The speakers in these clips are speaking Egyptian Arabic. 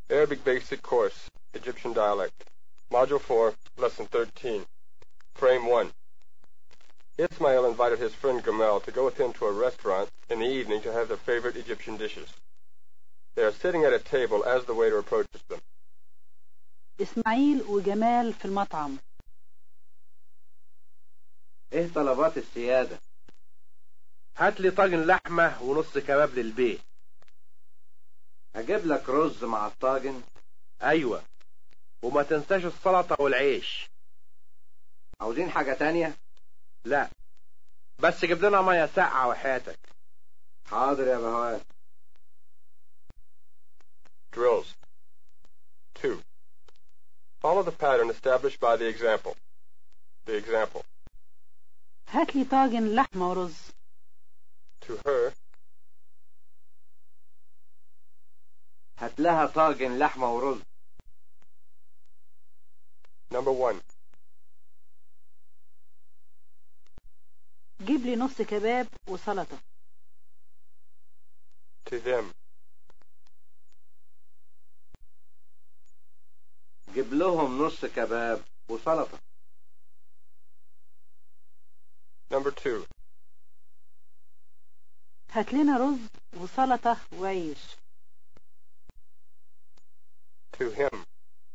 Arabic Basic Course, Egyptian Dialect. Module 4, Lesson 13. Frame 1. Ismail invited his friend Gamel to go with him to a restaurant in the evening to have their favorite Egyptian dishes. They are sitting at a table as the waiter approaches them. إسماعيل وجمال في المطعم ايه طلبات السيادة هات لي طاجن لحمة ونص كباب للبيت اجيب لك رز مع الطاجن ايوه وما تنساش السلطة والعيش عاوزين حاجة تانية لا بس جيب لنا مية ساقعة وحياتك حاضر يا بهوات Drills. 2. Follow the pattern established by the example. The example. هات لي طاجن لحمة ورز To her, هات لها طاجن لحمة ورز number 1. جيب لي نص كباب وسلطة To them, جيب لهم نص كباب وسلطة number 2. هات لنا رز وسلطة وعيش To him,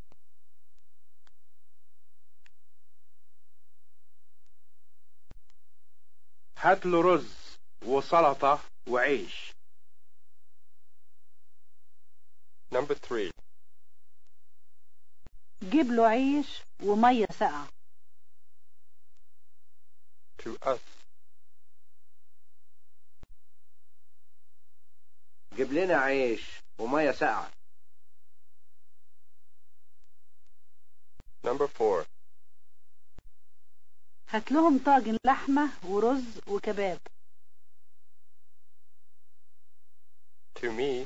هات له رز وسلطة وعيش number 3. جيب له عيش ومية ساقعة To us, جيب لنا عيش ومية ساقعة number 4. هات لهم طاجن لحمة ورز وكباب To me,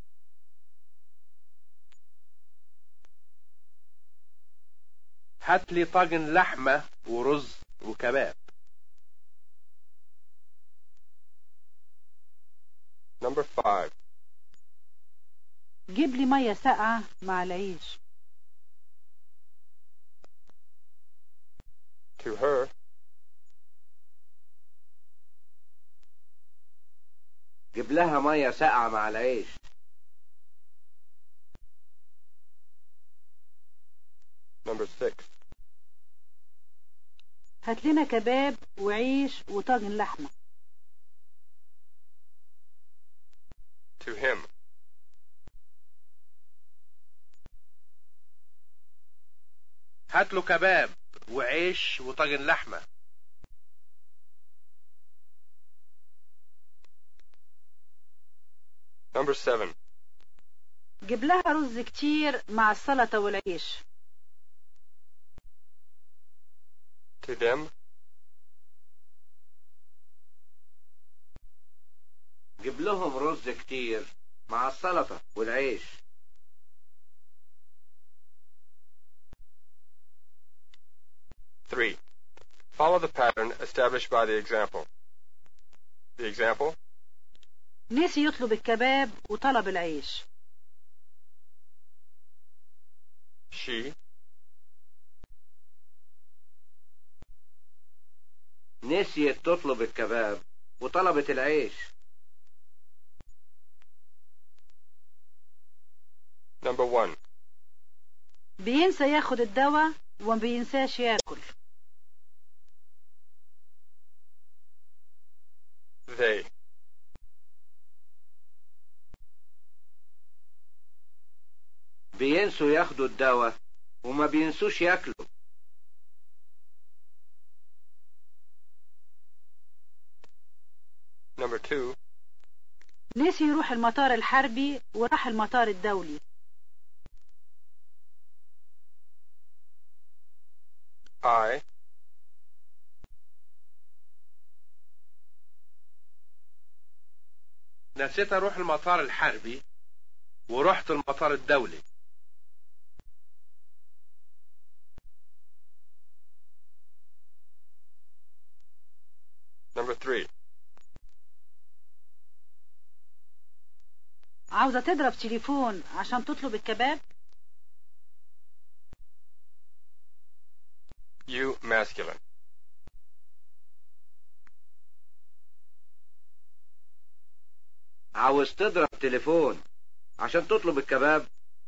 هات لي طاجن لحمة ورز وكباب number 5. جيب لي مية ساقعة مع العيش To her, جيب لها مية ساقعة مع العيش number 6. هات لنا كباب وعيش وطاجن لحمة To him, هات له كباب وعيش وطاجن لحمة number 7. جيب لها رز كتير مع السلطة والعيش To them, جيب لهم رز كتير مع السلطة والعيش Three. Follow the pattern established by the example. The example, نسي يطلب الكباب وطلب العيش she, نسيت تطلب الكباب وطلبت العيش number one, بينسى ياخد الدواء وما بينساش ياكل they, بينسوا ياخدوا الدواء وما بينسوش ياكلوا number two, نسي يروح المطار الحربي وراح المطار الدولي I, نسيت اروح المطار الحربي ورحت المطار الدولي number three, عاوزة تضرب تليفون عشان تطلب الكباب You masculine. عاوز تضرب تليفون عشان تطلب الكباب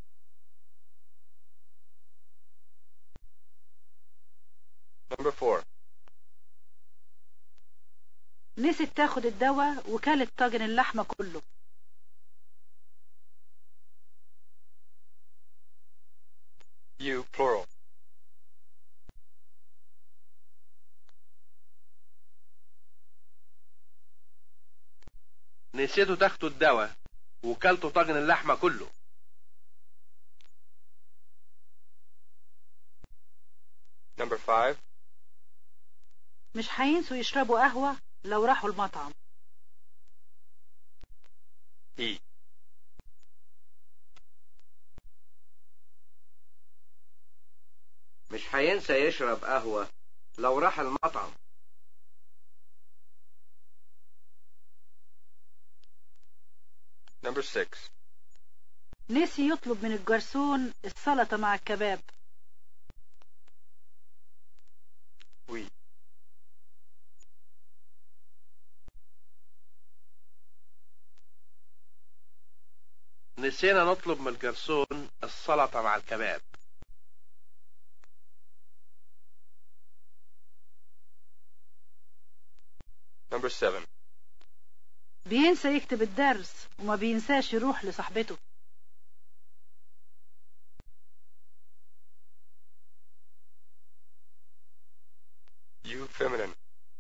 Number four. نسيت تاخد الدواء وكلت طاجن اللحمة كله You plural. نسيتوا تاخدوا الدواء وكلتوا طاجن اللحمة كله Number five. مش هينسوا يشربوا قهوة لو راحوا المطعم He. مش هينسى يشرب قهوة لو راح المطعم Number six. نسي يطلب من الجرسون السلطة مع الكباب We. نسينا نطلب من الجرسون السلطة مع الكباب Number seven. بينسى يكتب الدرس وما بينساش يروح لصاحبته You feminine.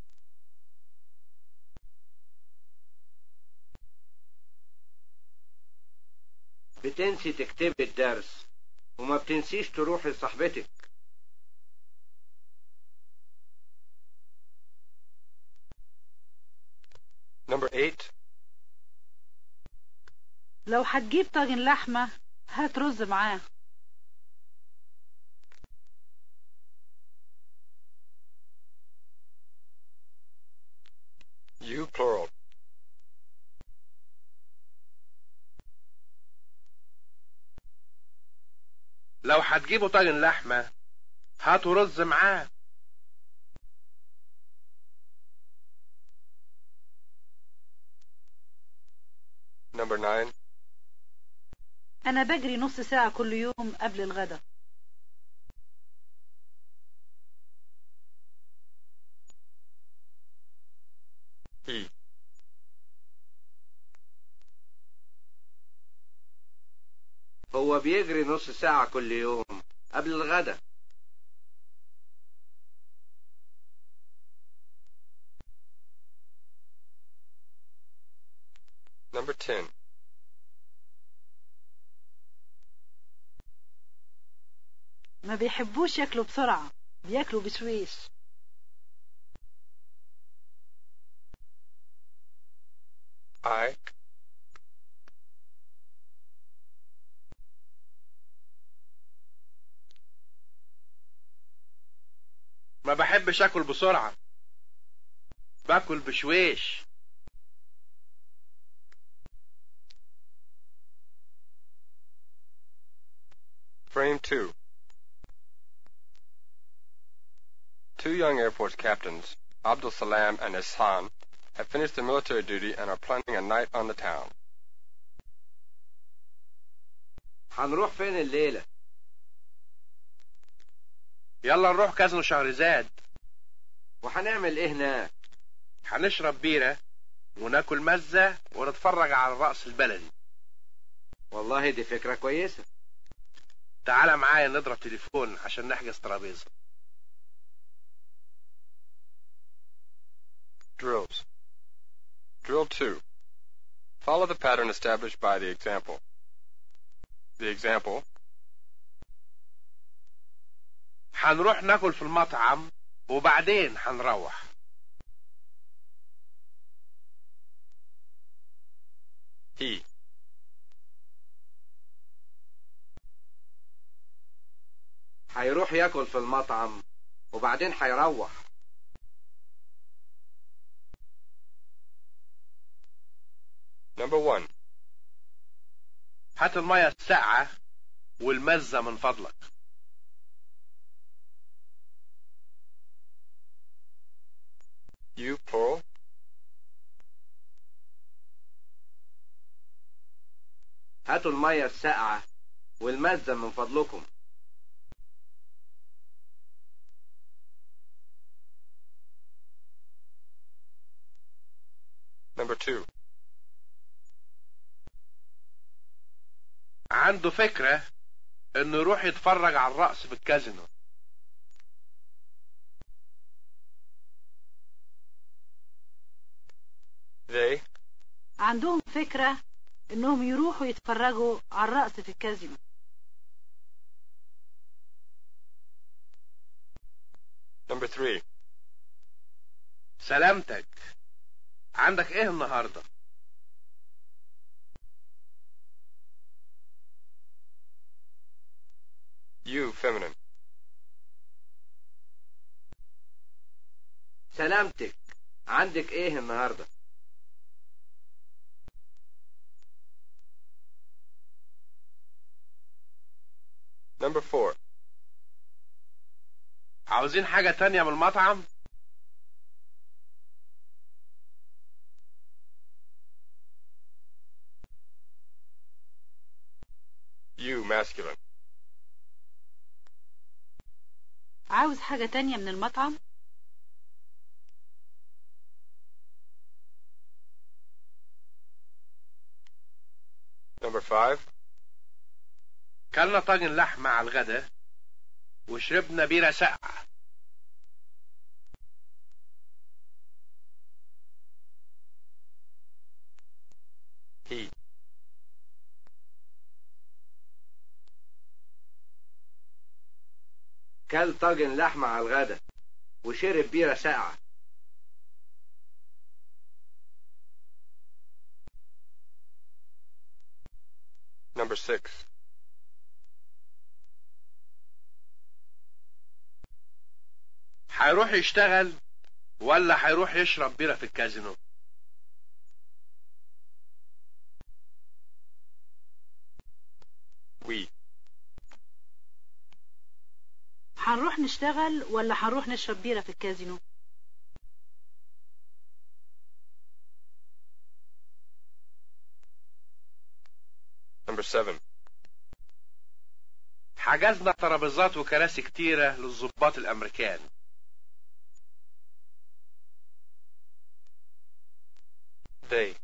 بتنسي تكتبي الدرس وما بتنسيش تروحي لصاحبتك Number eight. لو هتجيب طاجن لحمة هات رز معاه You plural. لو هتجيبوا طاجن لحمة هاتوا رز معاه Number nine. أنا بجري نص ساعة كل يوم قبل الغدا He. هو بيجري نص ساعة كل يوم قبل الغدا Number ten. ما بيحبوش ياكلوا بسرعة بياكلوا بشويش I. ما بحبش اكل بسرعة باكل بشويش Frame two. Two young Air Force captains, Abdul Salam and Ihsan, have finished their military duty and are planning a night on the town. هنروح فين الليلة يلا نروح كازينو شهرزاد وهنعمل ايه هناك هنشرب بيرة وناكل مزة ونتفرج على الرقص البلدي والله دي فكرة كويسة تعالى معايا نضرب تليفون عشان نحجز ترابيزة Drills. Drill 2. Follow the pattern established by the example. The example, هنروح ناكل في المطعم وبعدين هنروح he. هيروح ياكل في المطعم وبعدين هيروح Number 1. هات المية الساقعة والمزة من فضلك You, plural. هاتوا المية الساقعة والمزة من فضلكم Number two. عنده فكرة انه يروح يتفرج على الرقص في الكازينو They, عندهم فكرة انهم يروحوا يتفرجوا على الرقص في الكازينو number three. سلامتك عندك ايه النهاردة You, feminine. سلامتك عندك ايه النهاردة Number four. عاوزين حاجة تانية من المطعم You, masculine. عاوز حاجة تانية من المطعم Number five. كلنا طاجن لحمة على الغدا وشربنا بيرة ساقعة He. كل طاجن لحمة على الغدا وشرب بيرة ساقعة Number six. هيروح يشتغل ولا هيروح يشرب بيرة في الكازينو We. هنروح نشتغل ولا هنروح نشرب بيرة في الكازينو Number seven. حجزنا ترابيزات وكراسي كتيرة للضباط الأمريكان They.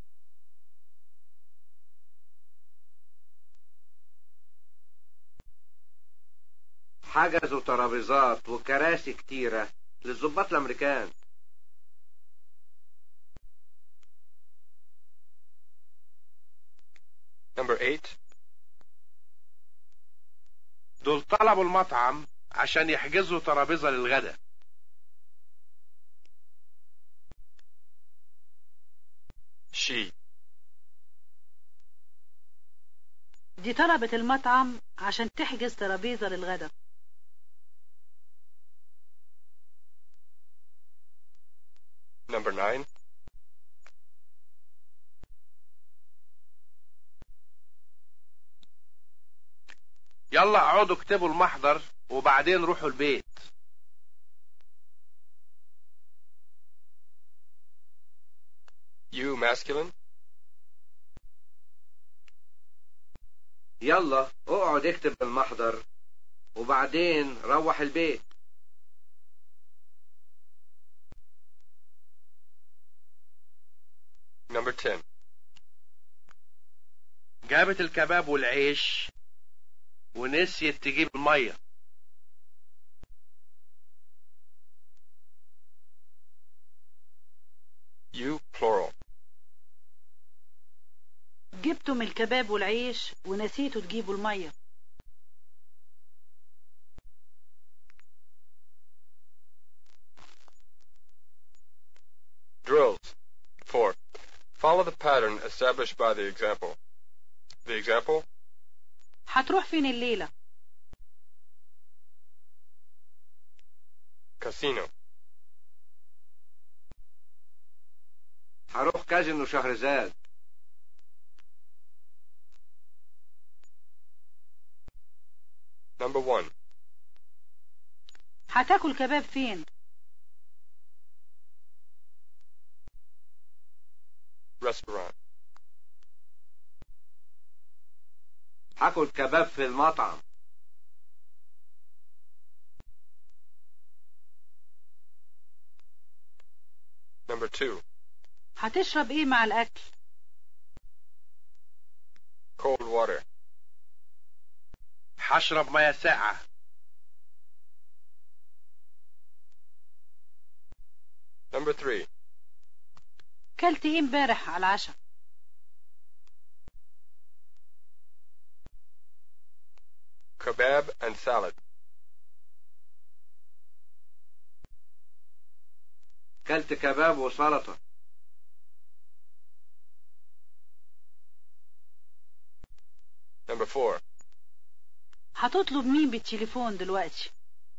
حجزوا ترابيزات وكراسي كتيرة للظباط الأمريكان Number eight. دول طلبوا المطعم عشان يحجزوا ترابيزة للغدا She. دي طلبت المطعم عشان تحجز ترابيزة للغدا Number nine. يلا اقعدوا اكتبوا المحضر وبعدين روحوا البيت You, masculine. يلا اقعد اكتب المحضر وبعدين روح البيت Number ten. جابت الكباب والعيش ونسيت تجيب المية You, plural. جبتم الكباب والعيش ونسيتوا تجيبوا المية Drills. Four. Follow the pattern established by the example. The example, هتروح فين الليلة casino. هروح كازينو شهرزاد Number one. هتاكل كباب فين Restaurant. هاكل كباب في المطعم Number two. هتشرب ايه مع الاكل Cold water. هشرب مياه ساقعة Number three. كلت ايه امبارح على العشاء Kebab and salad. كلت كباب وسلطة Number four. هتطلب مين بالتليفون دلوقتي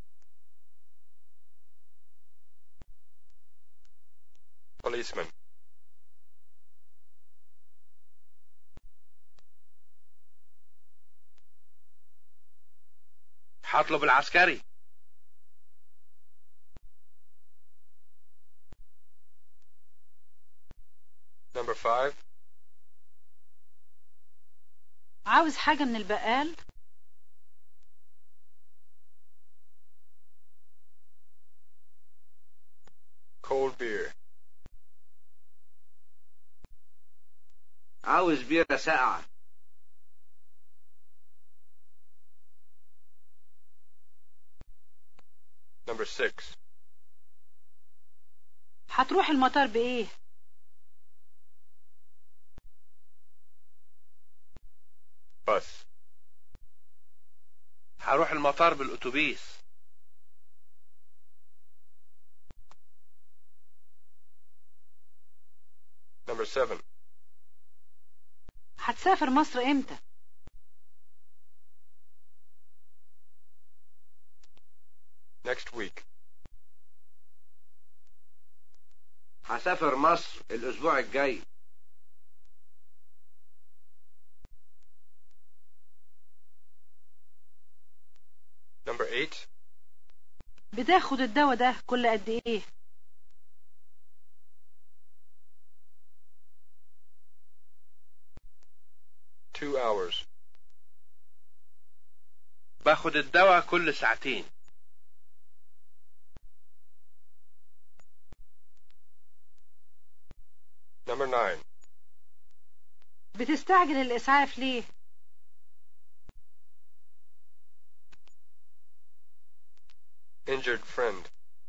Policeman. هطلب العسكري Number five. عاوز حاجة من البقال Cold beer. عاوز بيرة ساقعة Number six. هتروح المطار بايه Bus. هروح المطار بالأتوبيس Number seven. هتسافر مصر امتى Next week. هسافر مصر الأسبوع الجاي Number eight. بتاخد الدواء ده كل قد ايه Two hours. باخد الدواء كل ساعتين Number nine. بتستعجل الاسعاف ليه Injured friend.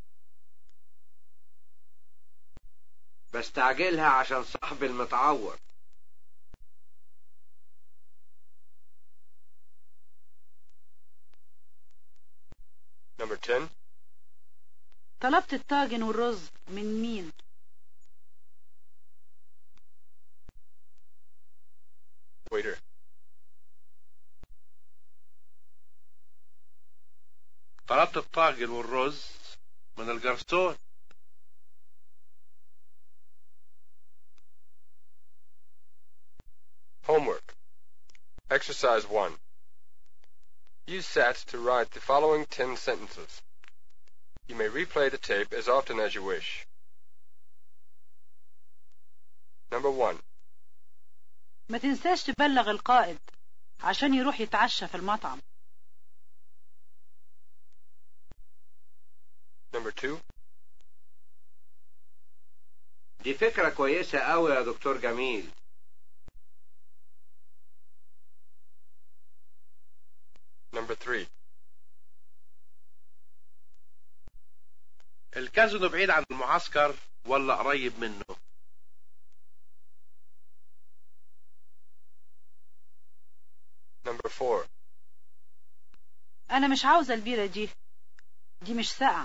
بستعجلها عشان صاحبي المتعور Number ten. طلبت الطاجن والرز من مين Waiter. طلبت الطاجن والرز من الجرسون Homework. Exercise 1. Use SATs to write the following 10 sentences. You may replay the tape as often as you wish. Number 1. ما تنساش تبلغ القائد عشان يروح يتعشى في المطعم Number 2. دي فكرة كويسة قوي يا دكتور جميل Number 3. الكازينو بعيد عن المعسكر ولا قريب منه Number 4. انا مش عاوزة البيرة دي دي مش ساقعة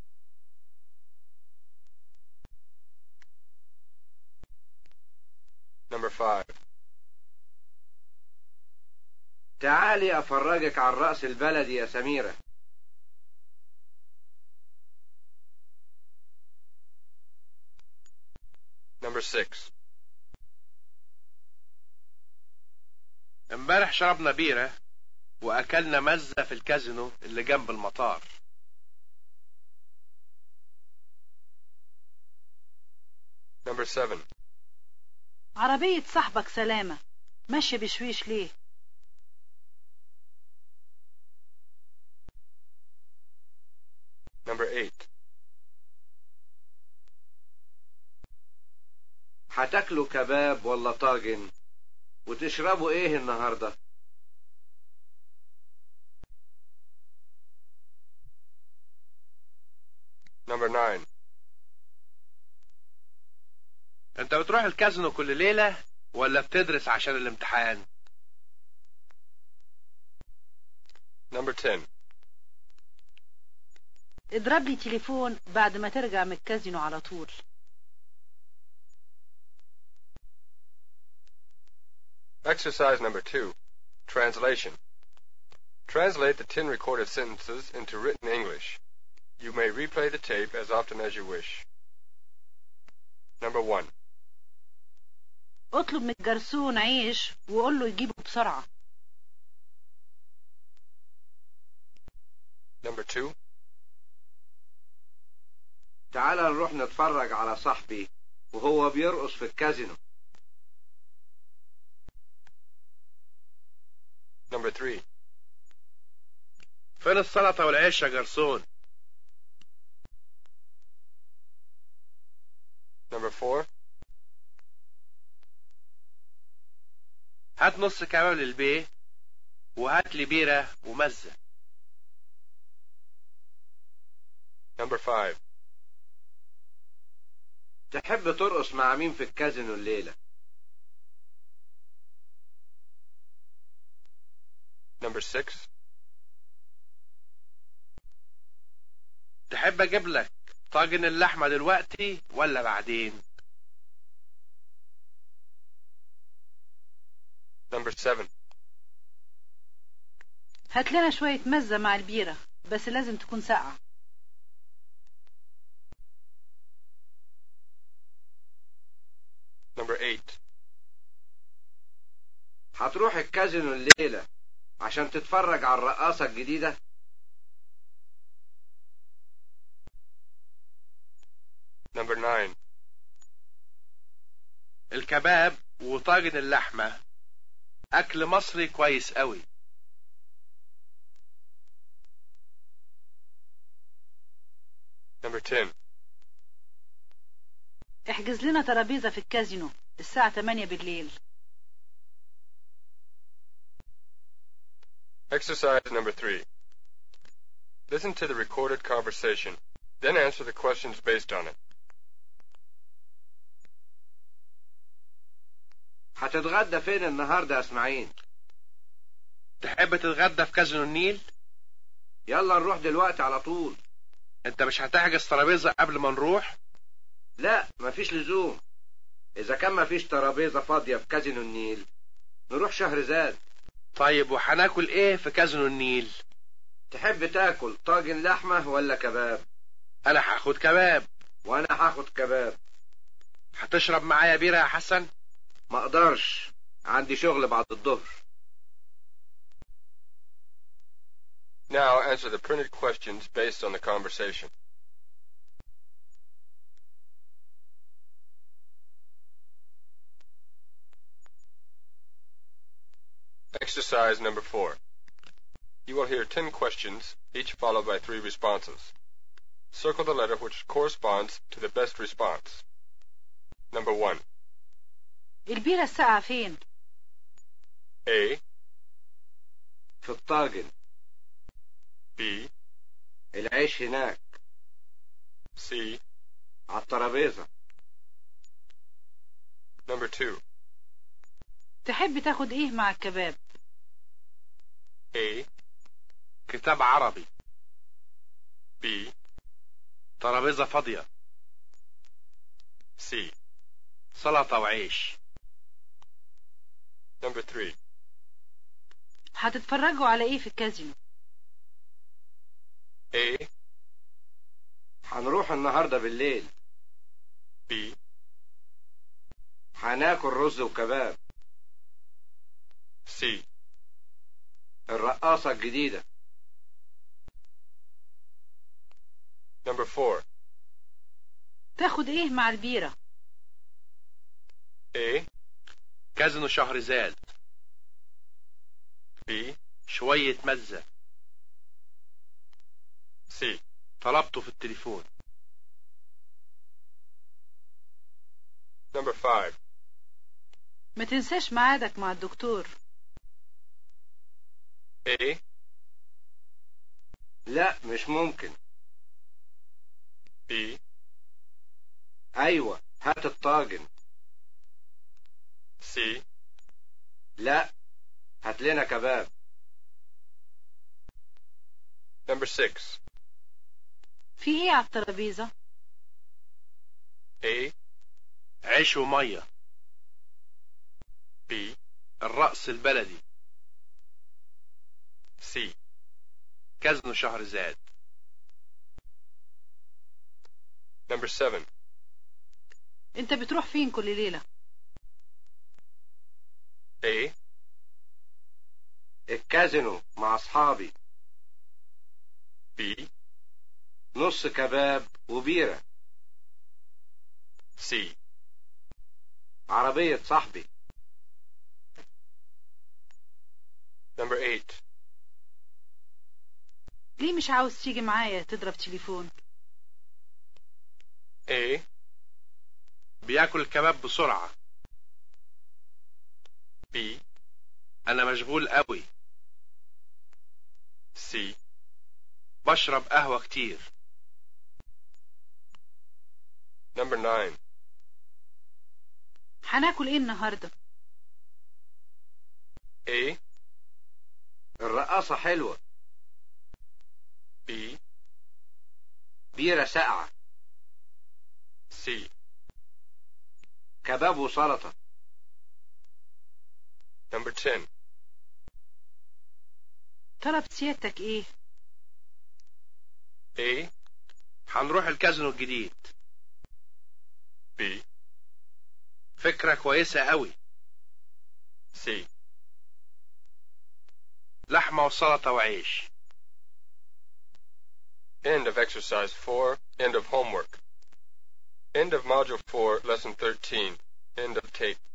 Number 5. تعالي أفرجك على الرأس البلدي يا سميرة Number 6. امبارح شربنا بيرة وأكلنا مزة في الكازينو اللي جنب المطار Number 7. عربية صاحبك سلامة ماشية بشويش ليه Number 8. هتاكلوا كباب ولا طاجن وتشربوا ايه النهارده Number 9. انت بتروح الكازينو كل ليلة ولا بتدرس عشان الامتحان Number 10. اضرب لي تليفون بعد ما ترجع من الكازينو على طول Exercise number 2. Translation. Translate the 10 recorded sentences into written English. You may replay the tape as often as you wish. Number 1. اطلب من الجرسون عيش وقول له يجيبه بسرعة Number 2. تعال نروح نتفرج على صاحبي وهو بيرقص في الكازينو Number 3. فين السلطة والعيش يا جرسون Number 4. هات نص كباب للبيه وهات لي بيرة ومزة Number 5. تحب ترقص مع مين في الكازينو الليلة Number 6. تحب اجيب لك طاجن اللحمة دلوقتي ولا بعدين Number 7. هات لنا شوية مزة مع البيرة بس لازم تكون ساقعة Number 8. هتروح الكازينو الليلة عشان تتفرج على الرقاصة الجديدة Number 9. الكباب وطاجن اللحمة أكل مصري كويس قوي Number 10. احجز لنا ترابيزة في الكازينو الساعة 8 بالليل Exercise number 3. Listen to the recorded conversation, then answer the questions based on it. هتتغدى فين النهاردة يا اسماعيل تحب تتغدى في كازينو النيل يلا نروح دلوقتي على طول انت مش هتحجز ترابيزة قبل ما نروح لا مفيش لزوم إذا كان مفيش ترابيزة فاضية في كازينو النيل نروح شهرزاد طيب وهناكل ايه في كازينو النيل تحب تاكل طاجن لحمة ولا كباب انا هاخد كباب وأنا هاخد كباب هتشرب معايا بيرة يا حسن ما اقدرش عندي شغل بعد الظهر Now answer the printed questions based on the conversation. Exercise number 4. You will hear 10 questions, each followed by three responses. Circle the letter which corresponds to the best response. Number 1. البيرة الساقعة فين A, في الطاجن B, العيش هناك C. على الترابيزة Number 2. تحب تاخد ايه مع الكباب A, كتاب عربي B, ترابيزة فاضية C. سلطة وعيش Number 3. هتتفرجوا على ايه في الكازينو A, هنروح النهاردة بالليل B, هناكل رز وكباب C. الرقاصة الجديدة Number 4. تاخد ايه مع البيرة A, كازينو شهرزاد B, شوية مزة C. طلبته في التليفون Number 5. ما تنساش ميعادك مع الدكتور A, لا مش ممكن B, أيوة هات الطاجن C, لا هات لنا كباب Number 6. في ايه على الترابيزة A, عيش ومية B, الرقص البلدي C. كازينو شهرزاد Number 7. انت بتروح فين كل ليلة A, الكازينو مع أصحابي B, نص كباب وبيرة C. عربية صاحبي Number 8. ليه مش عاوز تيجي معايا تضرب تليفون A, بياكل الكباب بسرعة B, أنا مشغول قوي C. بشرب قهوة كتير Number 9. هناكل ايه النهاردة A, الرقاصة حلوة B, بيرة ساقعة C. كباب وسلطة Number 10. طلب سيادتك ايه A, هنروح الكازينو الجديد B, فكرة كويسة قوي C. لحمة وسلطة وعيش End of exercise 4. End of homework. End of module 4, lesson 13. End of tape.